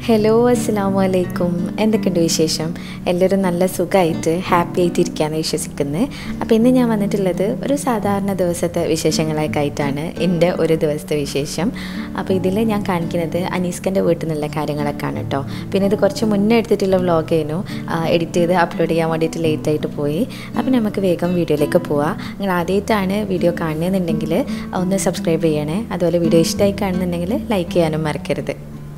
hello അസ്സാം വലൈക്കും എന്തൊക്കെയുണ്ട് വിശേഷം എല്ലാവരും നല്ല സുഖമായിട്ട് ഹാപ്പി ആയിട്ട് ഇരിക്കുകയെന്ന് വിശ്വസിക്കുന്നത് അപ്പോൾ ഇന്ന് ഞാൻ വന്നിട്ടുള്ളത് ഒരു സാധാരണ ദിവസത്തെ വിശേഷങ്ങളൊക്കെ ആയിട്ടാണ് എൻ്റെ ഒരു ദിവസത്തെ വിശേഷം അപ്പോൾ ഇതിൽ ഞാൻ കാണിക്കുന്നത് അനീസ്കൻ്റെ വീട്ടിൽ നിന്നുള്ള കാര്യങ്ങളൊക്കെയാണ് കേട്ടോ പിന്നെ ഇത് കുറച്ച് മുന്നേ എടുത്തിട്ടുള്ള വ്ളോഗേനു എഡിറ്റ് ചെയ്ത് അപ്ലോഡ് ചെയ്യാൻ വേണ്ടിയിട്ട് ലേറ്റ് ആയിട്ട് പോയി അപ്പോൾ നമുക്ക് വേഗം വീഡിയോയിലേക്ക് പോവാം നിങ്ങൾ ആദ്യമായിട്ടാണ് വീഡിയോ കാണുന്നതെന്നുണ്ടെങ്കിൽ ഒന്ന് സബ്സ്ക്രൈബ് ചെയ്യണേ അതുപോലെ വീഡിയോ ഇഷ്ടമായി കാണുന്നുണ്ടെങ്കിൽ ലൈക്ക് ചെയ്യാനും മറക്കരുത്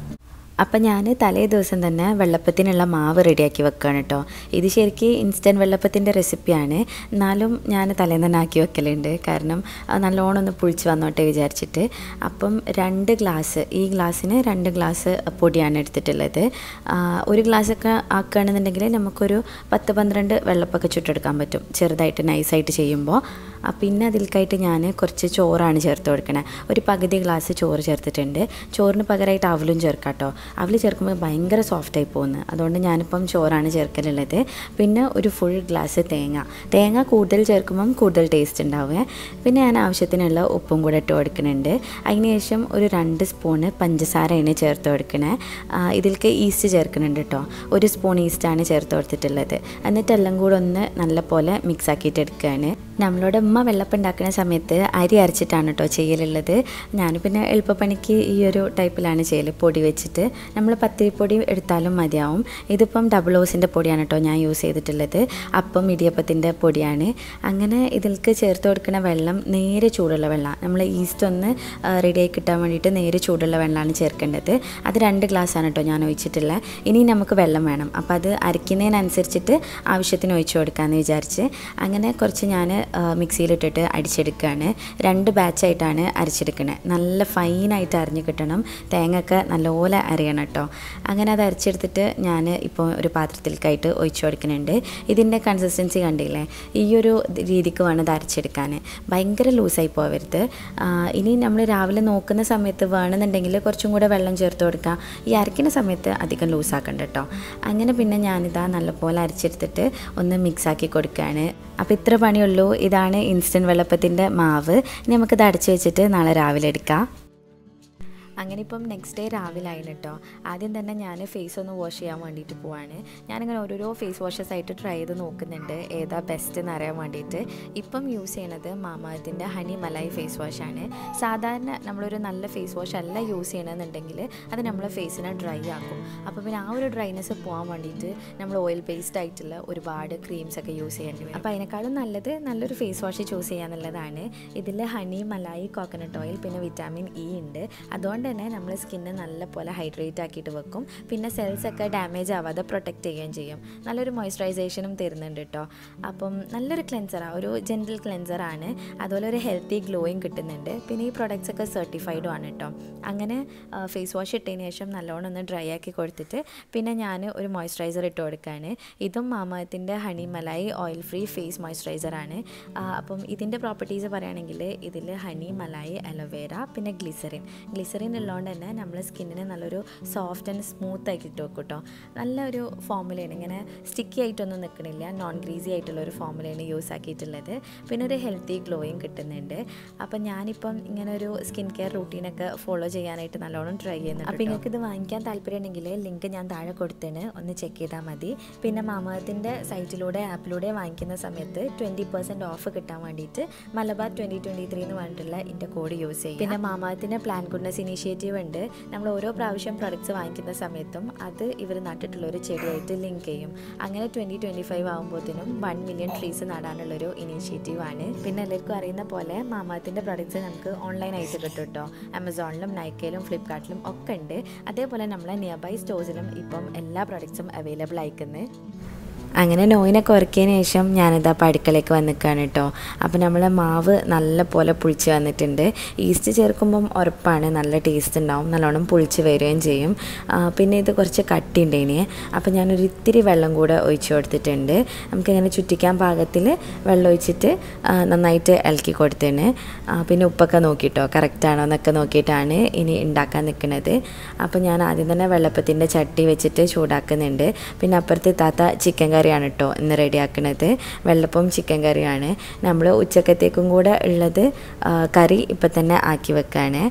അപ്പം ഞാൻ തലേ ദിവസം തന്നെ വെള്ളപ്പത്തിനുള്ള മാവ് റെഡിയാക്കി വെക്കുകയാണ് കേട്ടോ ഇത് ശരിക്കും ഇൻസ്റ്റൻറ്റ് വെള്ളപ്പത്തിൻ്റെ റെസിപ്പിയാണ് എന്നാലും ഞാൻ തലേന്ന് തന്നെ ആക്കി വെക്കലുണ്ട് കാരണം അത് നല്ലോണം ഒന്ന് പുളിച്ച് വന്നോട്ടെ വിചാരിച്ചിട്ട് അപ്പം രണ്ട് ഗ്ലാസ് ഈ ഗ്ലാസ്സിന് രണ്ട് ഗ്ലാസ് പൊടിയാണ് എടുത്തിട്ടുള്ളത് ആ, ഒരു ഗ്ലാസ്സൊക്കെ ആക്കുകയാണെന്നുണ്ടെങ്കിൽ നമുക്കൊരു പത്ത് പന്ത്രണ്ട് വെള്ളപ്പൊക്കെ ചുട്ടെടുക്കാൻ പറ്റും ചെറുതായിട്ട് നൈസായിട്ട് ചെയ്യുമ്പോൾ ആ, പിന്നെ അതിൽക്കായിട്ട് ഞാൻ കുറച്ച് ചോറാണ് ചേർത്ത് കൊടുക്കണേ ഒരു പകുതി ഗ്ലാസ് ചോറ് ചേർത്തിട്ടുണ്ട് ചോറിന് പകരമായിട്ട് അവലും ചേർക്കാം കേട്ടോ അവൽ ചേർക്കുമ്പോൾ ഭയങ്കര സോഫ്റ്റായി പോകുന്നു അതുകൊണ്ട് ഞാനിപ്പം ചോറാണ് ചേർക്കലുള്ളത് പിന്നെ ഒരു ഫുൾ ഗ്ലാസ് തേങ്ങ തേങ്ങ കൂടുതൽ ചേർക്കുമ്പം കൂടുതൽ ടേസ്റ്റ് ഉണ്ടാവുക പിന്നെ ഞാൻ ആവശ്യത്തിനുള്ള ഉപ്പും കൂടെ ഇട്ട് കൊടുക്കുന്നുണ്ട് അതിനുശേഷം ഒരു രണ്ട് സ്പൂണ് പഞ്ചസാരയാണ് ചേർത്ത് കൊടുക്കണേ ആ, ഇതിലേക്ക് ഈസ്റ്റ് ചേർക്കുന്നുണ്ട് കേട്ടോ ഒരു സ്പൂൺ ഈസ്റ്റാണ് ചേർത്ത് കൊടുത്തിട്ടുള്ളത് എന്നിട്ട് എല്ലാം കൂടെ ഒന്ന് നല്ലപോലെ മിക്സ് ആക്കിയിട്ട് എടുക്കുകയാണ് നമ്മളോട് ഉമ്മ വെള്ളപ്പം ഉണ്ടാക്കുന്ന സമയത്ത് അരി അരച്ചിട്ടാണ് കേട്ടോ ചെയ്യലുള്ളത് ഞാൻ പിന്നെ എളുപ്പപ്പണിക്ക് ഈ ഒരു ടൈപ്പിലാണ് ചെയ്യൽ പൊടി വെച്ചിട്ട് നമ്മൾ പത്തിരിപ്പൊടി എടുത്താലും മതിയാവും ഇതിപ്പം ഡബിൾ ഓസിൻ്റെ പൊടിയാണ് കേട്ടോ ഞാൻ യൂസ് ചെയ്തിട്ടുള്ളത് അപ്പം ഇടിയപ്പത്തിൻ്റെ പൊടിയാണ് അങ്ങനെ ഇതിലേക്ക് ചേർത്ത് കൊടുക്കുന്ന വെള്ളം നേരെ ചൂടുള്ള വെള്ളം നമ്മൾ ഈസ്റ്റ് ഒന്ന് റെഡിയായി കിട്ടാൻ വേണ്ടിയിട്ട് നേരെ ചൂടുള്ള വെള്ളമാണ് ചേർക്കേണ്ടത് അത് രണ്ട് ഗ്ലാസ്സാണ് കേട്ടോ ഞാൻ ഒഴിച്ചിട്ടുള്ളത് ഇനി നമുക്ക് വെള്ളം വേണം അപ്പോൾ അത് അരയ്ക്കുന്നതിനനുസരിച്ചിട്ട് ആവശ്യത്തിന് ഒഴിച്ചു കൊടുക്കാമെന്ന് വിചാരിച്ച് അങ്ങനെ കുറച്ച് ഞാൻ മിക്സിയിലിട്ടിട്ട് അടിച്ചെടുക്കുകയാണ് രണ്ട് ബാച്ചായിട്ടാണ് അരച്ചെടുക്കുന്നത് നല്ല ഫൈനായിട്ട് അരിഞ്ഞ് കിട്ടണം തേങ്ങയൊക്കെ നല്ലപോലെ അരയണം കേട്ടോ അങ്ങനെ അത് അരച്ചെടുത്തിട്ട് ഞാൻ ഇപ്പോൾ ഒരു പാത്രത്തിലേക്കായിട്ട് ഒഴിച്ചു കൊടുക്കുന്നുണ്ട് ഇതിൻ്റെ കൺസിസ്റ്റൻസി കണ്ടില്ലേ ഈ ഒരു രീതിക്ക് വേണം ഇത് അരച്ചെടുക്കാൻ ഭയങ്കര ലൂസായി പോവരുത് ആ, ഇനി നമ്മൾ രാവിലെ നോക്കുന്ന സമയത്ത് വേണമെന്നുണ്ടെങ്കിൽ കുറച്ചും കൂടെ വെള്ളം ചേർത്ത് കൊടുക്കാം ഈ അരയ്ക്കുന്ന സമയത്ത് അധികം ലൂസാക്കണ്ട കേട്ടോ അങ്ങനെ പിന്നെ ഞാനിതാ നല്ലപോലെ അരച്ചെടുത്തിട്ട് ഒന്ന് മിക്സാക്കി കൊടുക്കുകയാണ് അപ്പോൾ ഇത്ര പണിയുള്ളൂ ഇതാണ് ഇൻസ്റ്റൻറ്റ് വെള്ളപ്പത്തിൻ്റെ മാവ് ഇനി നമുക്കിത് അടച്ചു വെച്ചിട്ട് നാളെ രാവിലെ എടുക്കാം അങ്ങനെ ഇപ്പം നെക്സ്റ്റ് ഡേ രാവിലെ ആയിരുന്നു കേട്ടോ ആദ്യം തന്നെ ഞാൻ ഫേസ് ഒന്ന് വാഷ് ചെയ്യാൻ വേണ്ടിയിട്ട് പോവാണ് ഞാനിങ്ങനെ ഓരോരോ ഫേസ് വാഷസ് ആയിട്ട് ട്രൈ ചെയ്ത് നോക്കുന്നുണ്ട് ഏതാ ബെസ്റ്റ് എന്ന് അറിയാൻ വേണ്ടിയിട്ട് ഇപ്പം യൂസ് ചെയ്യണത് മാമാത്തിൻ്റെ ഹണി മലായി ഫേസ് വാഷാണ് സാധാരണ നമ്മളൊരു നല്ല ഫേസ് വാഷ് അല്ല യൂസ് ചെയ്യണമെന്നുണ്ടെങ്കിൽ അത് നമ്മളെ ഫേസിനെ ഡ്രൈ ആക്കും അപ്പോൾ പിന്നെ ആ ഒരു ഡ്രൈനെസ് പോകാൻ വേണ്ടിയിട്ട് നമ്മൾ ഓയിൽ ബേസ്ഡ് ആയിട്ടുള്ള ഒരുപാട് ക്രീംസ് ഒക്കെ യൂസ് ചെയ്യേണ്ടി വരും അപ്പോൾ അതിനേക്കാളും നല്ലത് നല്ലൊരു ഫേസ് വാഷ് ചൂസ് ചെയ്യാന്നുള്ളതാണ് ഇതിൽ ഹണി മലായി കോക്കനട്ട് ഓയിൽ പിന്നെ വിറ്റാമിൻ ഇ ഉണ്ട് അതുകൊണ്ട് തന്നെ നമ്മൾ സ്കിന്ന് നല്ല പോലെ ഹൈഡ്രേറ്റ് ആക്കിയിട്ട് വെക്കും പിന്നെ സെൽസ് ഒക്കെ ഡാമേജ് ആവാതെ പ്രൊട്ടക്റ്റ് ചെയ്യുകയും ചെയ്യും നല്ലൊരു മോയ്സ്ചറൈസേഷനും തരുന്നുണ്ട് കേട്ടോ അപ്പം നല്ലൊരു ക്ലെൻസറാണ് ഒരു ജെൻറ്റൽ ക്ലെൻസറാണ് അതുപോലെ ഒരു ഹെൽത്തി ഗ്ലോയും കിട്ടുന്നുണ്ട് പിന്നെ ഈ പ്രൊഡക്ട്സ് ഒക്കെ സർട്ടിഫൈഡും ആണ് കേട്ടോ അങ്ങനെ ഫേസ് വാഷ് ഇട്ടതിന് ശേഷം നല്ലോണം ഒന്ന് ഡ്രൈ ആക്കി കൊടുത്തിട്ട് പിന്നെ ഞാൻ ഒരു മോയ്സ്ചറൈസർ ഇട്ട് കൊടുക്കുകയാണ് ഇതും മാമത്തിൻ്റെ honey malai oil free face മോയ്സ്ചറൈസറാണ് അപ്പം ഇതിൻ്റെ പ്രോപ്പർട്ടീസ് പറയുകയാണെങ്കിൽ ഇതിൽ ഹണി മലായി അലോവേര പിന്നെ ഗ്ലിസറിൻ ഗ്ലിസറിൻ ഉള്ളതുകൊണ്ട് തന്നെ നമ്മളെ സ്കിന്നിന് നല്ലൊരു സോഫ്റ്റ് ആൻഡ് സ്മൂത്ത് ആക്കി ഇട്ട് വെക്കും കേട്ടോ നല്ലൊരു ഫോമുലയാണ് ഇങ്ങനെ സ്റ്റിക്കി ആയിട്ടൊന്നും നിൽക്കണില്ല നോൺ ഗ്രീസി ആയിട്ടുള്ള ഒരു ഫോമുലയാണ് യൂസ് ആക്കിയിട്ടുള്ളത് പിന്നെ ഒരു ഹെൽത്തി ഗ്ലോയും കിട്ടുന്നുണ്ട് അപ്പം ഞാനിപ്പം ഇങ്ങനെ ഒരു സ്കിൻ കെയർ റൂട്ടീനൊക്കെ ഫോളോ ചെയ്യാനായിട്ട് നല്ലോണം ട്രൈ ചെയ്യുന്നുണ്ട് അപ്പോൾ നിങ്ങൾക്ക് ഇത് വാങ്ങിക്കാൻ താല്പര്യമുണ്ടെങ്കിൽ ലിങ്ക് ഞാൻ താഴെ കൊടുത്തേന് ഒന്ന് ചെക്ക് ചെയ്താൽ മതി പിന്നെ മാമത്തിൻ്റെ സൈറ്റിലൂടെ ആപ്പിലൂടെ വാങ്ങിക്കുന്ന സമയത്ത് ട്വൻറ്റി പെർസെൻറ്റ് ഓഫ് കിട്ടാൻ വേണ്ടിയിട്ട് മലബാർ ട്വൻറ്റി ട്വൻറ്റി ത്രീ എന്ന് പറഞ്ഞിട്ടുള്ള എൻ്റെ കോഡ് യൂസ് ചെയ്യും പിന്നെ മാമാത്തിൻ്റെ പ്ലാൻ ഗുഡ്നസ് ഇനീഷ്യേറ്റീവ് ഉണ്ട് നമ്മൾ ഓരോ പ്രാവശ്യം പ്രൊഡക്ട്സ് വാങ്ങിക്കുന്ന സമയത്തും അത് ഇവർ നട്ടിട്ടുള്ള ഒരു ചെടിയായിട്ട് ലിങ്ക് ചെയ്യും അങ്ങനെ ട്വൻറ്റി ട്വൻറ്റി ഫൈവ് ആകുമ്പോഴത്തേനും വൺ മില്യൺ ട്രീസ് നടാനുള്ളൊരു ഇനീഷ്യേറ്റീവ് ആണ് പിന്നെ എല്ലാവർക്കും അറിയുന്ന പോലെ മാമാത്തിൻ്റെ പ്രൊഡക്ട്സ് നമുക്ക് ഓൺലൈനായിട്ട് കിട്ടും കേട്ടോ ആമസോണിലും നൈക്കയിലും ഫ്ലിപ്കാർട്ടിലും ഒക്കെ ഉണ്ട് അതേപോലെ നമ്മളെ നിയർ ബൈ സ്റ്റോഴ്സിലും ഇപ്പം എല്ലാ പ്രൊഡക്ട്സും അവൈലബിൾ ആയിക്കുന്നത് അങ്ങനെ നോയിനൊക്കെ ഉറക്കിയതിന് ശേഷം ഞാനിതാ അപ്പോൾ അടുക്കളയ്ക്ക് വന്നിക്കാണ് കേട്ടോ അപ്പോൾ നമ്മളെ മാവ് നല്ല പോലെ പുളിച്ച് വന്നിട്ടുണ്ട് ഈസ്റ്റ് ചേർക്കുമ്പം ഉറപ്പാണ് നല്ല ടേസ്റ്റ് ഉണ്ടാവും നല്ലോണം പുളിച്ച് വരികയും ചെയ്യും ആ, പിന്നെ ഇത് കുറച്ച് കട്ടി ഉണ്ടേനെ അപ്പോൾ ഞാനൊരു ഇത്തിരി വെള്ളം കൂടെ ഒഴിച്ച് കൊടുത്തിട്ടുണ്ട് നമുക്കിങ്ങനെ ചുറ്റിക്കാൻ പാകത്തിൽ വെള്ളം ഒഴിച്ചിട്ട് ആ, നന്നായിട്ട് ഇളക്കി കൊടുത്തേന് ആ, പിന്നെ ഉപ്പൊക്കെ നോക്കിയിട്ടോ കറക്റ്റാണോ എന്നൊക്കെ നോക്കിയിട്ടാണ് ഇനി ഉണ്ടാക്കാൻ നിൽക്കുന്നത് അപ്പോൾ ഞാൻ ആദ്യം തന്നെ വെള്ളപ്പത്തിൻ്റെ ചട്ടി വെച്ചിട്ട് ചൂടാക്കുന്നുണ്ട് പിന്നെ അപ്പുറത്ത് താത്ത ചിക്കൻ കറിയാണ് കേട്ടോ ഇന്ന് റെഡിയാക്കുന്നത് വെള്ളപ്പവും ചിക്കൻ കറിയാണ് നമ്മൾ ഉച്ചക്കത്തേക്കും കൂടെ ഉള്ളത് ആ, കറി ഇപ്പം തന്നെ ആക്കി വെക്കുകയാണ്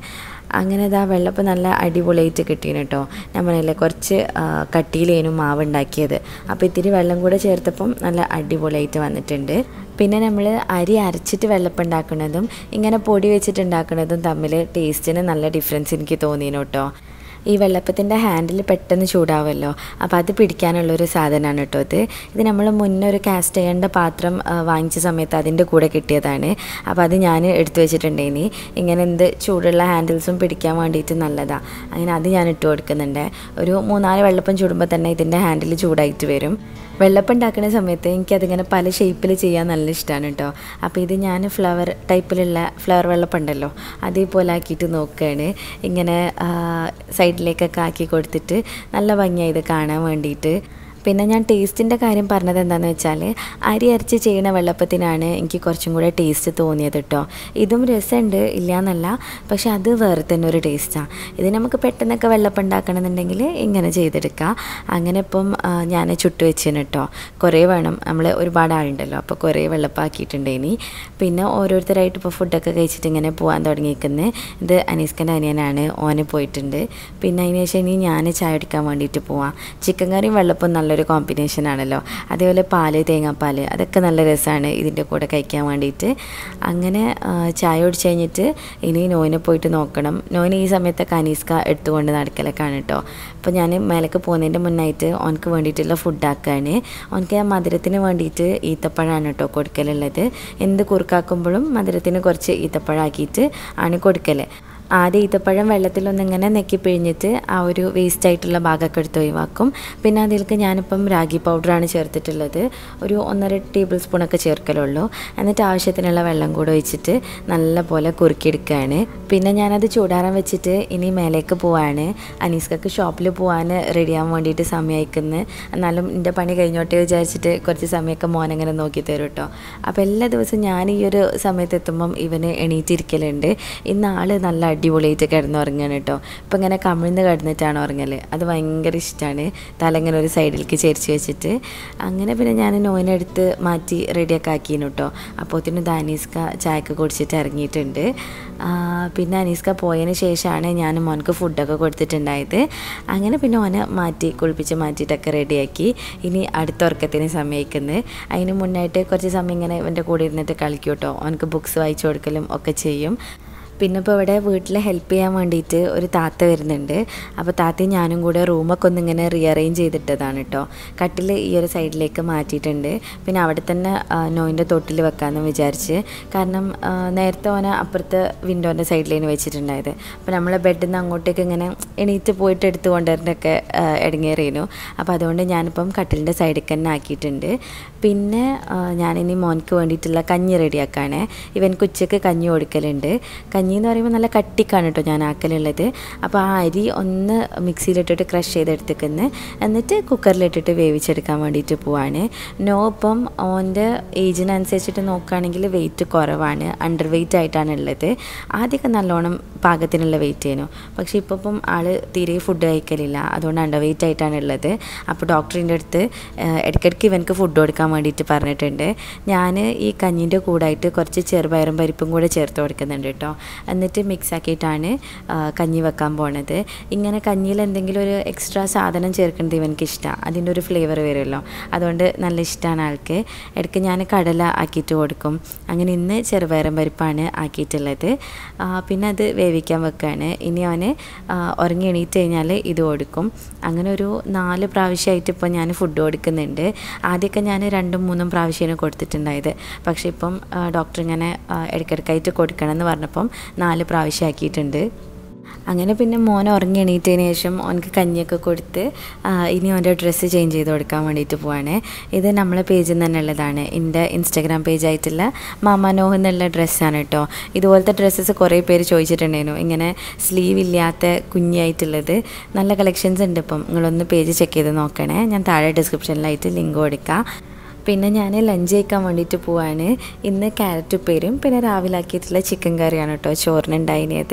അങ്ങനെ ഇതാ വെള്ളപ്പം നല്ല അടിപൊളിയായിട്ട് കിട്ടീന് കേട്ടോ നമ്മളല്ലേ കുറച്ച് ആ, കട്ടിയിലേനും മാവ് ഉണ്ടാക്കിയത് അപ്പോൾ ഇത്തിരി വെള്ളം കൂടെ ചേർത്തപ്പം നല്ല അടിപൊളിയായിട്ട് വന്നിട്ടുണ്ട് പിന്നെ നമ്മൾ അരി അരച്ചിട്ട് വെള്ളപ്പം ഉണ്ടാക്കുന്നതും ഇങ്ങനെ പൊടി വെച്ചിട്ട് ഉണ്ടാക്കുന്നതും തമ്മിൽ ടേസ്റ്റിന് നല്ല ഡിഫറൻസ് എനിക്ക് തോന്നിനു കേട്ടോ ഈ വെള്ളപ്പത്തിൻ്റെ ഹാൻഡിൽ പെട്ടെന്ന് ചൂടാവുമല്ലോ അപ്പോൾ അത് പിടിക്കാനുള്ളൊരു സാധനമാണ് കേട്ടോ ഇത് ഇത് നമ്മൾ മുന്നേ ഒരു കാസ്റ്റ് ചെയ്യേണ്ട പാത്രം ആ, വാങ്ങിച്ച സമയത്ത് അതിൻ്റെ കൂടെ കിട്ടിയതാണ് അപ്പോൾ അത് ഞാൻ എടുത്തു വെച്ചിട്ടുണ്ടേനി ഇങ്ങനെ എന്ത് ചൂടുള്ള ഹാൻഡിൽസും പിടിക്കാൻ വേണ്ടിയിട്ട് നല്ലതാണ് അങ്ങനെ അത് ഞാൻ ഇട്ട് കൊടുക്കുന്നുണ്ട് ഒരു മൂന്നാല് വെള്ളപ്പം ചൂടുമ്പോൾ തന്നെ ഇതിൻ്റെ ഹാൻഡിൽ ചൂടായിട്ട് വരും വെള്ളപ്പം ഉണ്ടാക്കുന്ന സമയത്ത് എനിക്കതിങ്ങനെ പല ഷേപ്പിൽ ചെയ്യാൻ നല്ല ഇഷ്ടമാണ് കേട്ടോ അപ്പോൾ ഇത് ഞാൻ ഫ്ലവർ ടൈപ്പിലുള്ള ഫ്ലവർ വെള്ളപ്പം ഉണ്ടല്ലോ അതേപോലെ ആക്കിയിട്ട് നോക്കുകയാണ് ഇങ്ങനെ ആ, സൈഡിലേക്കൊക്കെ ആക്കി കൊടുത്തിട്ട് നല്ല ഭംഗിയായി ഇത് കാണാൻ വേണ്ടിയിട്ട് പിന്നെ ഞാൻ ടേസ്റ്റിൻ്റെ കാര്യം പറഞ്ഞത് എന്താണെന്ന് വെച്ചാൽ അരി അരച്ച് ചെയ്യുന്ന വെള്ളപ്പത്തിനാണ് എനിക്ക് കുറച്ചും കൂടെ ടേസ്റ്റ് തോന്നിയത് കേട്ടോ ഇതും രസമുണ്ട് ഇല്ല എന്നല്ല പക്ഷെ അത് വേറെ തന്നെ ഒരു ടേസ്റ്റാണ് ഇത് നമുക്ക് പെട്ടെന്നൊക്കെ വെള്ളപ്പം ഉണ്ടാക്കണമെന്നുണ്ടെങ്കിൽ ഇങ്ങനെ ചെയ്തെടുക്കാം അങ്ങനെ ഇപ്പം ആ, ഞാൻ ചുട്ട് വെച്ചിന് കേട്ടോ കുറേ വേണം നമ്മൾ ഒരുപാട് ആളുണ്ടല്ലോ അപ്പോൾ കുറേ വെള്ളപ്പം ആക്കിയിട്ടുണ്ടേനി പിന്നെ ഓരോരുത്തരായിട്ട് ഇപ്പോൾ ഫുഡൊക്കെ കഴിച്ചിട്ട് ഇങ്ങനെ പോകാൻ തുടങ്ങിയിരിക്കുന്നത് ഇത് അനീസ്കൻ്റെ അനിയനാണ് ഓന് പോയിട്ടുണ്ട് പിന്നെ അതിന് ശേഷം ഇനി ഞാൻ ചായ കുടിക്കാൻ വേണ്ടിയിട്ട് പോവാം ചിക്കൻ കറിയും വെള്ളപ്പം നല്ലൊരു കോമ്പിനേഷൻ ആണല്ലോ അതേപോലെ പാല് തേങ്ങാപ്പാൽ അതൊക്കെ നല്ല രസമാണ് ഇതിൻ്റെ കൂടെ കഴിക്കാൻ വേണ്ടിയിട്ട് അങ്ങനെ ആ, ചായ കുടിച്ച് കഴിഞ്ഞിട്ട് ഇനി നോയിനെ പോയിട്ട് നോക്കണം നോയിന് ഈ സമയത്തൊക്കെ അനീസ്ക എടുത്തുകൊണ്ട് നടക്കലൊക്കെയാണ് കേട്ടോ അപ്പോൾ ഞാൻ മേലേക്ക് പോകുന്നതിൻ്റെ മുന്നായിട്ട് ഓനക്ക് വേണ്ടിയിട്ടുള്ള ഫുഡ് ആക്കുകയാണ് ഓനക്ക് ഞാൻ മധുരത്തിന് വേണ്ടിയിട്ട് ഈത്തപ്പഴമാണ് കേട്ടോ കൊടുക്കലുള്ളത് എന്ത് കുറുക്കാക്കുമ്പോഴും മധുരത്തിന് കുറച്ച് ഈത്തപ്പഴമാക്കിയിട്ട് ആണ് കൊടുക്കൽ ആദ്യം ഈത്തപ്പഴം വെള്ളത്തിലൊന്നിങ്ങനെ നെക്കി പിഴിഞ്ഞിട്ട് ആ ഒരു വേസ്റ്റ് ആയിട്ടുള്ള ഭാഗമൊക്കെ എടുത്ത് ഒഴിവാക്കും പിന്നെ അതിലേക്ക് ഞാനിപ്പം രാഗി പൗഡറാണ് ചേർത്തിട്ടുള്ളത് ഒരു ഒന്നര ടേബിൾ സ്പൂണൊക്കെ ചേർക്കലുള്ളൂ എന്നിട്ട് ആവശ്യത്തിനുള്ള വെള്ളം കൂടെ ഒഴിച്ചിട്ട് നല്ല പോലെ കുറുക്കിയെടുക്കുകയാണ് പിന്നെ ഞാനത് ചൂടാറാൻ വെച്ചിട്ട് ഇനി മേലേക്ക് പോവാണ് അനീസ്കക്ക് ഷോപ്പിൽ പോകാൻ റെഡിയാകാൻ വേണ്ടിയിട്ട് സമയമായിക്കുന്നു എന്നാലും എൻ്റെ പണി കഴിഞ്ഞോട്ടെ വിചാരിച്ചിട്ട് കുറച്ച് സമയമൊക്കെ മോനങ്ങനെ നോക്കി തരും കേട്ടോ അപ്പോൾ എല്ലാ ദിവസവും ഞാൻ ഈ ഒരു സമയത്ത് എത്തുമ്പം ഇവന് എണീറ്റിരിക്കലുണ്ട് ഇന്ന് ആൾ നല്ല അടിപൊളിയായിട്ട് കിടന്നുറങ്ങുകയാണ് കേട്ടോ ഇപ്പം ഇങ്ങനെ കമിഴ്ന്ന് കിടന്നിട്ടാണ് ഉറങ്ങൽ അത് ഭയങ്കര ഇഷ്ടമാണ് തല ഇങ്ങനെ ഒരു സൈഡിലേക്ക് ചേരിച്ച് വെച്ചിട്ട് അങ്ങനെ പിന്നെ ഞാൻ നോയിനെടുത്ത് മാറ്റി റെഡിയൊക്കെ ആക്കിയിരുന്നു കേട്ടോ അപ്പോഴത്തേനും ഇത് അനീസ്ക ചായക്ക് കുടിച്ചിട്ട് ഇറങ്ങിയിട്ടുണ്ട് ആ, പിന്നെ അനീസ്ക പോയതിന് ശേഷമാണ് ഞാൻ മോനക്ക് ഫുഡൊക്കെ കൊടുത്തിട്ടുണ്ടായത് അങ്ങനെ പിന്നെ ഓനെ മാറ്റി കുളിപ്പിച്ച് മാറ്റിയിട്ടൊക്കെ റെഡിയാക്കി ഇനി അടുത്ത ഉറക്കത്തിന് സമയിക്കുന്നത് അതിന് മുന്നായിട്ട് കുറച്ച് സമയം ഇങ്ങനെ ഇവൻ്റെ കൂടെ ഇരുന്നിട്ട് കളിക്കും കേട്ടോ ഓനക്ക് ബുക്സ് വായിച്ചു കൊടുക്കലും ഒക്കെ ചെയ്യും പിന്നെ ഇപ്പോൾ ഇവിടെ വീട്ടിൽ ഹെൽപ്പ് ചെയ്യാൻ വേണ്ടിയിട്ട് ഒരു താത്ത വരുന്നുണ്ട് അപ്പോൾ താത്തയും ഞാനും കൂടെ റൂമൊക്കെ ഒന്ന് ഇങ്ങനെ റീഅറേഞ്ച് ചെയ്തിട്ടതാണ് കേട്ടോ കട്ടിൽ ഈ ഒരു സൈഡിലേക്ക് മാറ്റിയിട്ടുണ്ട് പിന്നെ അവിടെ തന്നെ ആ, നോയിൻ്റെ തൊട്ടിൽ വെക്കാമെന്ന് വിചാരിച്ച് കാരണം ആ, നേരത്തെ ഓനെ അപ്പുറത്തെ വിൻഡോൻ്റെ സൈഡിലേന് വെച്ചിട്ടുണ്ടായത് അപ്പോൾ നമ്മൾ ബെഡിൽ നിന്ന് അങ്ങോട്ടേക്ക് ഇങ്ങനെ എണീറ്റ് പോയിട്ട് എടുത്ത് കൊണ്ടുവരേണ്ടൊക്കെ ഇടങ്ങേറിയിരുന്നു അപ്പോൾ അതുകൊണ്ട് ഞാനിപ്പം കട്ടിലിൻ്റെ സൈഡിൽ തന്നെ ആക്കിയിട്ടുണ്ട് പിന്നെ ആ, ഞാനിനി മോൻക്ക് വേണ്ടിയിട്ടുള്ള കഞ്ഞി റെഡിയാക്കാണ് ഇവൻക്ക് ഉച്ചയ്ക്ക് കഞ്ഞി കൊടുക്കലുണ്ട് കഞ്ഞി എന്ന് പറയുമ്പോൾ നല്ല കട്ടിക്കാണ് കേട്ടോ ഞാൻ ആക്കലുള്ളത് അപ്പോൾ ആ അരി ഒന്ന് മിക്സിയിലിട്ടിട്ട് ക്രഷ് ചെയ്തെടുത്തേക്കുന്നു എന്നിട്ട് കുക്കറിലിട്ടിട്ട് വേവിച്ചെടുക്കാൻ വേണ്ടിയിട്ട് പോവാണ് നോ ഇപ്പം ഓൻ്റെ ഏജിനനുസരിച്ചിട്ട് നോക്കുകയാണെങ്കിൽ വെയിറ്റ് കുറവാണ് അണ്ടർ വെയിറ്റ് ആയിട്ടാണ് ഉള്ളത് ആദ്യമൊക്കെ നല്ലോണം പാകത്തിനുള്ള വെയിറ്റ് ചെയ്യുന്നു പക്ഷേ ഇപ്പോൾ ഇപ്പം ആൾ തീരെ ഫുഡ് കഴിക്കലില്ല അതുകൊണ്ട് അണ്ടർ വെയിറ്റ് ആയിട്ടാണ് ഉള്ളത് അപ്പോൾ ഡോക്ടറിൻ്റെ അടുത്ത് ഏഹ്, ഇടയ്ക്കിടയ്ക്ക് ഇവനക്ക് ഫുഡ് കൊടുക്കാൻ വേണ്ടിയിട്ട് പറഞ്ഞിട്ടുണ്ട് ഞാൻ ഈ കഞ്ഞിൻ്റെ കൂടായിട്ട് കുറച്ച് ചെറുപയറും പരിപ്പും കൂടെ ചേർത്ത് കൊടുക്കുന്നുണ്ട് കേട്ടോ എന്നിട്ട് മിക്സ് ആക്കിയിട്ടാണ് ആ, കഞ്ഞി വെക്കാൻ പോണത് ഇങ്ങനെ കഞ്ഞിയിൽ എന്തെങ്കിലും ഒരു എക്സ്ട്രാ സാധനം ചേർക്കുന്നത് ഇവനക്ക് ഇഷ്ടമാണ് അതിൻ്റെ ഒരു ഫ്ലേവർ വരുമല്ലോ അതുകൊണ്ട് നല്ല ഇഷ്ടമാണ് ആൾക്ക് ഇടയ്ക്ക് ഞാൻ കടല ആക്കിയിട്ട് കൊടുക്കും അങ്ങനെ ഇന്ന് ചെറുപയറും പരിപ്പാണ് ആക്കിയിട്ടുള്ളത് ആ, പിന്നെ അത് വേവിക്കാൻ വെക്കുകയാണ് ഇനി അവന് ആ, ഉറങ്ങി എണീറ്റ് കഴിഞ്ഞാൽ ഇത് കൊടുക്കും അങ്ങനെ ഒരു നാല് പ്രാവശ്യമായിട്ട് ഇപ്പോൾ ഞാൻ ഫുഡ് കൊടുക്കുന്നുണ്ട് ആദ്യമൊക്കെ ഞാൻ രണ്ടും മൂന്നും പ്രാവശ്യമാണ് കൊടുത്തിട്ടുണ്ടായത് പക്ഷേ ഇപ്പം ആ, ഡോക്ടർ ഇങ്ങനെ ആ, ഇടയ്ക്കിടയ്ക്കായിട്ട് കൊടുക്കണം എന്ന് പറഞ്ഞപ്പം നാല് പ്രാവശ്യം ആക്കിയിട്ടുണ്ട് അങ്ങനെ പിന്നെ മോൻ ഉറങ്ങി എണീറ്റതിന് ശേഷം ഓനക്ക് കഞ്ഞിയൊക്കെ കൊടുത്ത് ആ, ഇനി ഓൻ്റെ ഡ്രസ്സ് ചേഞ്ച് ചെയ്ത് കൊടുക്കാൻ വേണ്ടിയിട്ട് പോവാണ് ഇത് നമ്മളെ പേജിൽ നിന്ന് തന്നെ ഉള്ളതാണ് എൻ്റെ ഇൻസ്റ്റാഗ്രാം പേജായിട്ടുള്ള മാമാനോഹ് എന്നുള്ള ഡ്രസ്സാണ് കേട്ടോ ഇതുപോലത്തെ ഡ്രസ്സസ് കുറേ പേര് ചോദിച്ചിട്ടുണ്ടായിരുന്നു ഇങ്ങനെ സ്ലീവ് ഇല്ലാത്ത കുഞ്ഞായിട്ടുള്ളത് നല്ല കളക്ഷൻസ് ഉണ്ട് ഇപ്പം നിങ്ങളൊന്ന് പേജ് ചെക്ക് ചെയ്ത് നോക്കണേ ഞാൻ താഴെ ഡിസ്ക്രിപ്ഷനിലായിട്ട് ലിങ്ക് കൊടുക്കാം പിന്നെ ഞാൻ ലഞ്ച് കഴിക്കാൻ വേണ്ടിയിട്ട് പോവാണ് ഇന്ന് ക്യാരറ്റ് ഉപ്പേരും പിന്നെ രാവിലെ ആക്കിയിട്ടുള്ള ചിക്കൻ കറിയാണ് കേട്ടോ ചോറിനുണ്ടായിരുന്നത്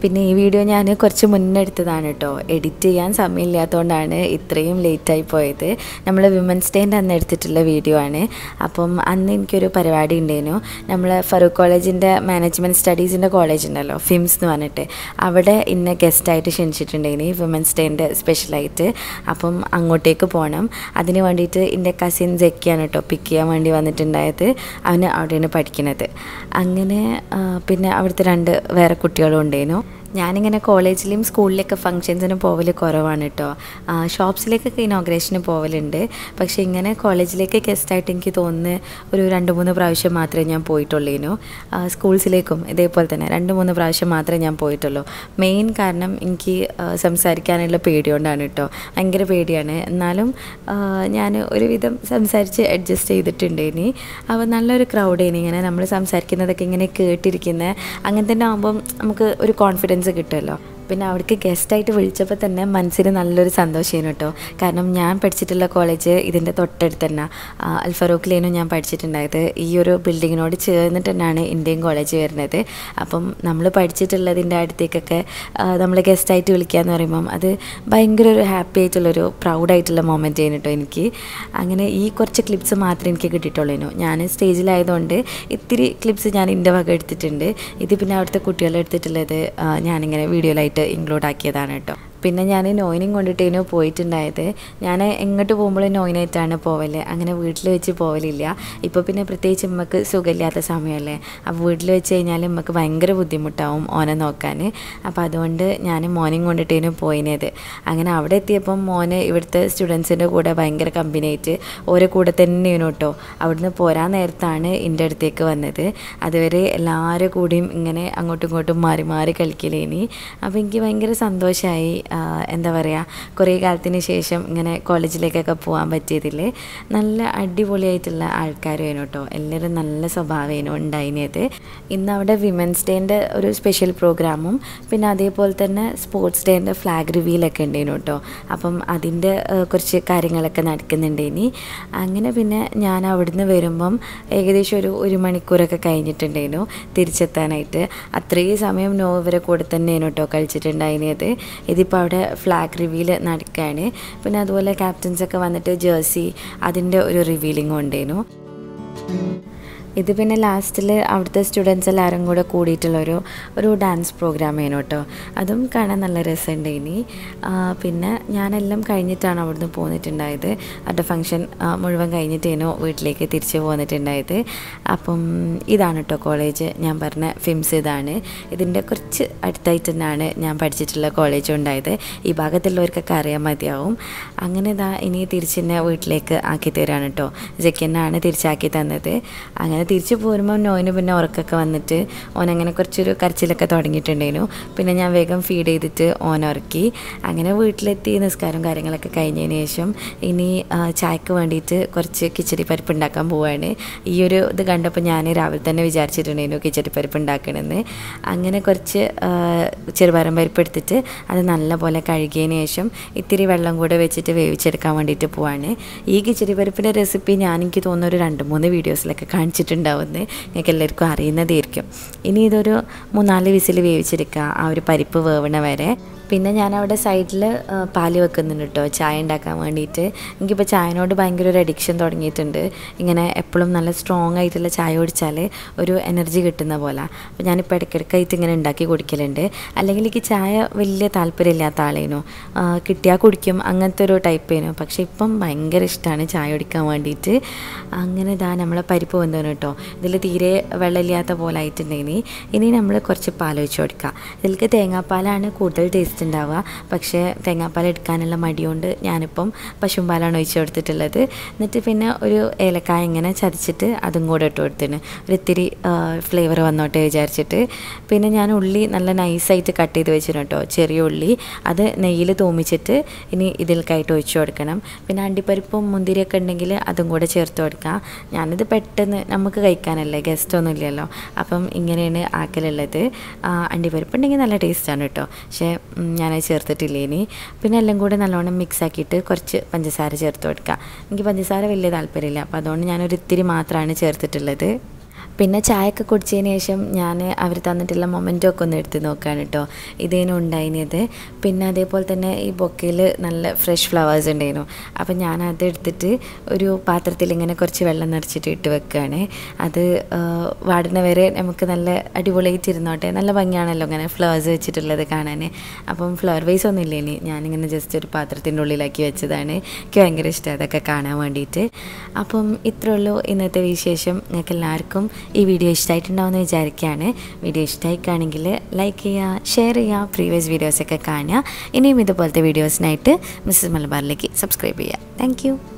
പിന്നെ ഈ വീഡിയോ ഞാൻ കുറച്ച് മുന്നേ എടുത്തതാണ് കേട്ടോ എഡിറ്റ് ചെയ്യാൻ സമയമില്ലാത്തതുകൊണ്ടാണ് ഇത്രയും ലേറ്റായി പോയത് നമ്മൾ വിമൻസ് ഡേൻ്റെ അന്ന് എടുത്തിട്ടുള്ള വീഡിയോ ആണ് അപ്പം അന്ന് എനിക്കൊരു പരിപാടി ഉണ്ടായിരുന്നു നമ്മൾ ഫറൂഖ് കോളേജിൻ്റെ മാനേജ്മെൻറ്റ് സ്റ്റഡീസിൻ്റെ കോളേജ് ഉണ്ടല്ലോ ഫിംസ് എന്ന് പറഞ്ഞിട്ട് അവിടെ ഇന്ന ഗസ്റ്റായിട്ട് ക്ഷണിച്ചിട്ടുണ്ടായിന് വിമൻസ് ഡേൻ്റെ സ്പെഷ്യലായിട്ട് അപ്പം അങ്ങോട്ടേക്ക് പോകണം അതിന് വേണ്ടിയിട്ട് എൻ്റെ കസിൻ ജക്കിയാണ് കേട്ടോ പിക്ക് ചെയ്യാൻ വേണ്ടി വന്നിട്ടുണ്ടായത് അവന് അവിടെയാണ് പഠിക്കുന്നത് അങ്ങനെ ആ, പിന്നെ അവിടുത്തെ രണ്ട് വേറെ കുട്ടികളും ഉണ്ടായിരുന്നു ഞാനിങ്ങനെ കോളേജിലും സ്കൂളിലൊക്കെ ഫങ്ഷൻസിന് പോവൽ കുറവാണ് കേട്ടോ ഷോപ്സിലേക്കൊക്കെ ഇനോഗ്രേഷന് പോവലുണ്ട് പക്ഷേ ഇങ്ങനെ കോളേജിലേക്ക് ഗസ്റ്റായിട്ട് എനിക്ക് തോന്നുന്നു ഒരു രണ്ട് മൂന്ന് പ്രാവശ്യം മാത്രമേ ഞാൻ പോയിട്ടുള്ളൂ സ്കൂൾസിലേക്കും ഇതേപോലെ തന്നെ രണ്ട് മൂന്ന് പ്രാവശ്യം മാത്രമേ ഞാൻ പോയിട്ടുള്ളൂ മെയിൻ കാരണം എനിക്ക് ആ, സംസാരിക്കാനുള്ള പേടിയോണ്ടാണ് കേട്ടോ ഭയങ്കര പേടിയാണ് എന്നാലും ആ, ഞാൻ ഒരുവിധം സംസാരിച്ച് അഡ്ജസ്റ്റ് ചെയ്തിട്ടുണ്ട് ഇനി അപ്പോൾ നല്ലൊരു ക്രൗഡ് ഇനി ഇങ്ങനെ നമ്മൾ സംസാരിക്കുന്നതൊക്കെ ഇങ്ങനെ കേട്ടിരിക്കുന്ന അങ്ങനെ തന്നെ ആകുമ്പം നമുക്ക് ഒരു കോൺഫിഡൻസ് കിട്ടുമല്ലോ പിന്നെ അവിടേക്ക് ഗസ്റ്റായിട്ട് വിളിച്ചപ്പോൾ തന്നെ മനസ്സിന് നല്ലൊരു സന്തോഷമായിരുന്നു കേട്ടോ കാരണം ഞാൻ പഠിച്ചിട്ടുള്ള കോളേജ് ഇതിൻ്റെ തൊട്ടടുത്ത് തന്നെ ആ, അൽ ഫറൂഖിലേനു ഞാൻ പഠിച്ചിട്ടുണ്ടായത് ഈ ഒരു ബിൽഡിങ്ങിനോട് ചേർന്നിട്ട് തന്നെയാണ് ഇന്ത്യൻ കോളേജ് വരുന്നത് അപ്പം നമ്മൾ പഠിച്ചിട്ടുള്ളതിൻ്റെ അടുത്തേക്കൊക്കെ നമ്മൾ ഗസ്റ്റായിട്ട് വിളിക്കുക എന്ന് പറയുമ്പം അത് ഭയങ്കര ഒരു ഹാപ്പി ആയിട്ടുള്ളൊരു പ്രൗഡായിട്ടുള്ള മൊമെൻ്റ് ആയിരുന്നു കേട്ടോ എനിക്ക് അങ്ങനെ ഈ കുറച്ച് ക്ലിപ്സ് മാത്രമേ എനിക്ക് കിട്ടിയിട്ടുള്ളൂ ഞാൻ സ്റ്റേജിലായതുകൊണ്ട് ഇത്തിരി ക്ലിപ്സ് ഞാൻ എൻ്റെ വക എടുത്തിട്ടുണ്ട് ഇത് പിന്നെ അവിടുത്തെ കുട്ടികളെ എടുത്തിട്ടുള്ളത് ആ, ഞാനിങ്ങനെ വീഡിയോയിലായിട്ട് ഇൻക്ലൂഡ് ആക്കിയതാണ് കേട്ടോ പിന്നെ ഞാൻ നോയിനും കൊണ്ടിട്ടേനു പോയിട്ടുണ്ടായത് ഞാൻ എങ്ങോട്ട് പോകുമ്പോഴും നോയിനായിട്ടാണ് പോവല് അങ്ങനെ വീട്ടിൽ വെച്ച് പോവലില്ല ഇപ്പോൾ പിന്നെ പ്രത്യേകിച്ച് ഉമ്മക്ക് സുഖമില്ലാത്ത സമയമല്ലേ അപ്പോൾ വീട്ടിൽ വെച്ച് കഴിഞ്ഞാൽ ഉമ്മക്ക് ഭയങ്കര ബുദ്ധിമുട്ടാവും ഓനെ നോക്കാൻ അപ്പോൾ അതുകൊണ്ട് ഞാൻ മോനെയും കൊണ്ടിട്ടേനു പോയിനത് അങ്ങനെ അവിടെ എത്തിയപ്പം മോന് ഇവിടുത്തെ സ്റ്റുഡൻസിൻ്റെ കൂടെ ഭയങ്കര കമ്പനി ആയിട്ട് ഓരോ കൂടെ തന്നെയാണ് കേട്ടോ അവിടുന്ന് പോരാൻ നേരത്താണ് എൻ്റെ അടുത്തേക്ക് വന്നത് അതുവരെ എല്ലാവരും കൂടിയും ഇങ്ങനെ അങ്ങോട്ടും ഇങ്ങോട്ടും മാറി മാറി കളിക്കലേനി അപ്പോൾ എനിക്ക് ഭയങ്കര സന്തോഷമായി എന്താ പറയുക കുറേ കാലത്തിന് ശേഷം ഇങ്ങനെ കോളേജിലേക്കൊക്കെ പോകാൻ പറ്റിയതിൽ നല്ല അടിപൊളിയായിട്ടുള്ള ആൾക്കാരുമായിരുന്നു കേട്ടോ എല്ലാവരും നല്ല സ്വഭാവമായിരുന്നു ഉണ്ടായിരുന്നത് ഇന്ന് അവിടെ വിമൻസ് ഡേൻ്റെ ഒരു സ്പെഷ്യൽ പ്രോഗ്രാമും പിന്നെ അതേപോലെ തന്നെ സ്പോർട്സ് ഡേൻ്റെ ഫ്ലാഗ് റിവീലൊക്കെ ഉണ്ടായിരുന്നു കേട്ടോ അപ്പം അതിൻ്റെ ഏഹ്, കുറച്ച് കാര്യങ്ങളൊക്കെ നടക്കുന്നുണ്ട് ഇനി അങ്ങനെ പിന്നെ ഞാൻ അവിടുന്ന് വരുമ്പം ഏകദേശം ഒരു ഒരു മണിക്കൂറൊക്കെ കഴിഞ്ഞിട്ടുണ്ടായിരുന്നു തിരിച്ചെത്താനായിട്ട് അത്രയും സമയം നോ ഇവരെ കൂടെ തന്നെയാണ് കേട്ടോ കളിച്ചിട്ടുണ്ടായിരുന്നത് ഇതിപ്പോൾ അവിടെ ഫ്ലാഗ് റിവീൽ നടക്കുകയാണ് പിന്നെ അതുപോലെ ക്യാപ്റ്റൻസൊക്കെ വന്നിട്ട് ജേഴ്സി അതിൻ്റെ ഒരു റിവീലിംഗ് ഉണ്ടായിരുന്നു ഇത് പിന്നെ ലാസ്റ്റിൽ അവിടുത്തെ സ്റ്റുഡൻസ് എല്ലാവരും കൂടെ കൂടിയിട്ടുള്ളൊരു ഒരു ഡാൻസ് പ്രോഗ്രാം ആയിരുന്നു കേട്ടോ അതും കാണാൻ നല്ല രസമുണ്ട് ഇനി ആ, പിന്നെ ഞാനെല്ലാം കഴിഞ്ഞിട്ടാണ് അവിടുന്ന് പോന്നിട്ടുണ്ടായത് അവരുടെ ഫങ്ഷൻ മുഴുവൻ കഴിഞ്ഞിട്ടേനു വീട്ടിലേക്ക് തിരിച്ച് പോന്നിട്ടുണ്ടായത് അപ്പം ഇതാണ് കേട്ടോ കോളേജ് ഞാൻ പറഞ്ഞ ഫിംസ് ഇതാണ് ഇതിൻ്റെ കുറച്ച് അടുത്തായിട്ട് തന്നെയാണ് ഞാൻ പഠിച്ചിട്ടുള്ള കോളേജ് ഉണ്ടായത് ഈ ഭാഗത്തുള്ളവർക്കൊക്കെ അറിയാൻ മതിയാവും അങ്ങനെ ഇതാ ഇനി തിരിച്ചെന്നെ വീട്ടിലേക്ക് ആക്കി തരാണ് കേട്ടോ ജക്കിനാണ് തിരിച്ചാക്കി തന്നത് അങ്ങനെ തിരിച്ചു പോരുമ്പോൾ നോയിന് പിന്നെ ഉറക്കൊക്കെ വന്നിട്ട് ഓനങ്ങനെ കുറച്ചൊരു കരച്ചിലൊക്കെ തുടങ്ങിയിട്ടുണ്ടായിരുന്നു പിന്നെ ഞാൻ വേഗം ഫീഡ് ചെയ്തിട്ട് ഓൻ ഉറക്കി അങ്ങനെ വീട്ടിലെത്തി നിസ്കാരം കാര്യങ്ങളൊക്കെ കഴിഞ്ഞതിന് ശേഷം ഇനി ആ, ചായക്ക് വേണ്ടിയിട്ട് കുറച്ച് കിച്ചടി പരിപ്പ് ഉണ്ടാക്കാൻ പോവാണ് ഈ ഒരു ഇത് കണ്ടപ്പോൾ ഞാൻ രാവിലെ തന്നെ വിചാരിച്ചിട്ടുണ്ടായിരുന്നു കിച്ചടി പരിപ്പ് ഉണ്ടാക്കണമെന്ന് അങ്ങനെ കുറച്ച് ആ, ചെറുപയറും പരിപ്പ് എടുത്തിട്ട് അത് നല്ലപോലെ കഴുകിയതിന് ശേഷം ഇത്തിരി വെള്ളം കൂടെ വെച്ചിട്ട് വേവിച്ചെടുക്കാൻ വേണ്ടിയിട്ട് പോവാണ് ഈ കിച്ചടി പരിപ്പിൻ്റെ റെസിപ്പി ഞാൻ എനിക്ക് തോന്നുന്ന ഒരു രണ്ട് മൂന്ന് വീഡിയോസിലൊക്കെ കാണിച്ചിട്ടുണ്ടാവുമെന്ന് നിങ്ങൾക്ക് എല്ലാവർക്കും അറിയുന്നതായിരിക്കും ഇനി ഇതൊരു മൂന്നാല് വിസിൽ വേവിച്ചെടുക്കുക ആ ഒരു പരിപ്പ് വേവണ വരെ പിന്നെ ഞാൻ അവിടെ സൈഡിൽ പാല് വെക്കുന്നുണ്ട് കേട്ടോ ചായ ഉണ്ടാക്കാൻ വേണ്ടിയിട്ട് എനിക്കിപ്പോൾ ചായനോട് ഭയങ്കര ഒരു അഡിക്ഷൻ തുടങ്ങിയിട്ടുണ്ട് ഇങ്ങനെ എപ്പോഴും നല്ല സ്ട്രോങ് ആയിട്ടുള്ള ചായ കുടിച്ചാൽ ഒരു എനർജി കിട്ടുന്ന പോലെ അപ്പോൾ ഞാനിപ്പോൾ ഇടയ്ക്കിടയ്ക്കായിട്ട് ഇങ്ങനെ ഉണ്ടാക്കി കുടിക്കലുണ്ട് അല്ലെങ്കിൽ എനിക്ക് ചായ വലിയ താല്പര്യമില്ലാത്ത ആളേനു ആ, കിട്ടിയാൽ കുടിക്കും അങ്ങനത്തെ ഒരു ടൈപ്പേനു പക്ഷേ ഇപ്പം ഭയങ്കര ഇഷ്ടമാണ് ചായ കുടിക്കാൻ വേണ്ടിയിട്ട് അങ്ങനെ ഇതാ നമ്മളെ പരിപ്പ് വന്നു കേട്ടോ ഇതിൽ തീരെ വെള്ളമില്ലാത്ത പോലെ ആയിട്ടുണ്ടെങ്കിൽ ഇനി നമ്മൾ കുറച്ച് പാൽ ഒഴിച്ച് കൊടുക്കുക ഇതിലേക്ക് തേങ്ങാപ്പാലാണ് കൂടുതൽ ടേസ്റ്റ് ഉണ്ടാവുക പക്ഷേ തേങ്ങാപ്പാൽ എടുക്കാനുള്ള മടിയുണ്ട് ഞാനിപ്പം പശുമ്പാലാണ് ഒഴിച്ച് കൊടുത്തിട്ടുള്ളത് എന്നിട്ട് പിന്നെ ഒരു ഏലക്കായ ഇങ്ങനെ ചതച്ചിട്ട് അതും കൂടെ ഇട്ട് കൊടുത്തിന് ഒരു ഇത്തിരി ഫ്ലേവർ വന്നോട്ടെ വിചാരിച്ചിട്ട് പിന്നെ ഞാൻ ഉള്ളി നല്ല നൈസായിട്ട് കട്ട് ചെയ്ത് വെച്ചിരുന്നു കേട്ടോ ചെറിയ ഉള്ളി അത് നെയ്യിൽ തൂമിച്ചിട്ട് ഇനി ഇതിൽക്കായിട്ട് ഒഴിച്ചു കൊടുക്കണം പിന്നെ അണ്ടിപ്പരിപ്പും മുന്തിരിയൊക്കെ ഉണ്ടെങ്കിൽ അതും കൂടെ ചേർത്ത് കൊടുക്കാം ഞാനിത് പെട്ടെന്ന് നമുക്ക് കഴിക്കാനല്ലേ ഗസ്റ്റ് ഒന്നും ഇല്ലല്ലോ അപ്പം ഇങ്ങനെയാണ് ആക്കലുള്ളത് ആ, അണ്ടിപ്പരിപ്പ് ഉണ്ടെങ്കിൽ നല്ല ടേസ്റ്റാണ് കേട്ടോ പക്ഷേ ഉം, ഞാനത് ചേർത്തിട്ടില്ല ഇനി പിന്നെ എല്ലാം കൂടെ നല്ലോണം മിക്സ് ആക്കിയിട്ട് കുറച്ച് പഞ്ചസാര ചേർത്ത് കൊടുക്കുക എനിക്ക് പഞ്ചസാര വലിയ താല്പര്യമില്ല അപ്പോൾ അതുകൊണ്ട് ഞാനൊരു ഇത്തിരി മാത്രമാണ് ചേർത്തിട്ടുള്ളത് പിന്നെ ചായയൊക്കെ കുടിച്ചതിന് ശേഷം ഞാൻ അവർ തന്നിട്ടുള്ള മൊമെൻറ്റോ ഒക്കെ ഒന്ന് എടുത്ത് നോക്കുകയാണ് കേട്ടോ ഇതേനും ഉണ്ടായിരുന്നത് പിന്നെ അതേപോലെ തന്നെ ഈ ബൊക്കയിൽ നല്ല ഫ്രഷ് ഫ്ലവേഴ്സ് ഉണ്ടായിരുന്നു അപ്പോൾ ഞാൻ അത് എടുത്തിട്ട് ഒരു പാത്രത്തിൽ ഇങ്ങനെ കുറച്ച് വെള്ളം നിറച്ചിട്ട് ഇട്ട് വെക്കുകയാണ് അത് ആ, വാടുന്ന വരെ നമുക്ക് നല്ല അടിപൊളിയായിട്ട് ഇരുന്നോട്ടെ നല്ല ഭംഗിയാണല്ലോ ഇങ്ങനെ ഫ്ലവേഴ്സ് വെച്ചിട്ടുള്ളത് കാണാൻ അപ്പം ഫ്ലവർ വൈസ് ഒന്നും ഇല്ല ഇനി ഞാനിങ്ങനെ ജസ്റ്റ് ഒരു പാത്രത്തിൻ്റെ ഉള്ളിലാക്കി വെച്ചതാണ് എനിക്ക് ഭയങ്കര ഇഷ്ടം അതൊക്കെ കാണാൻ വേണ്ടിയിട്ട് അപ്പം ഇത്രേ ഉള്ളൂ ഇന്നത്തെ വിശേഷം നിങ്ങൾക്ക് എല്ലാവർക്കും ഈ വീഡിയോ ഇഷ്ടമായിട്ടുണ്ടാവുമെന്ന് വിചാരിക്കുകയാണ് വീഡിയോ ഇഷ്ടമായിക്കാണെങ്കിൽ ലൈക്ക് ചെയ്യുക ഷെയർ ചെയ്യുക പ്രീവിയസ് വീഡിയോസൊക്കെ കാണുക ഇനിയും ഇതുപോലത്തെ വീഡിയോസിനായിട്ട് മിസ്സസ് മലബാറിലേക്ക് സബ്സ്ക്രൈബ് ചെയ്യുക താങ്ക്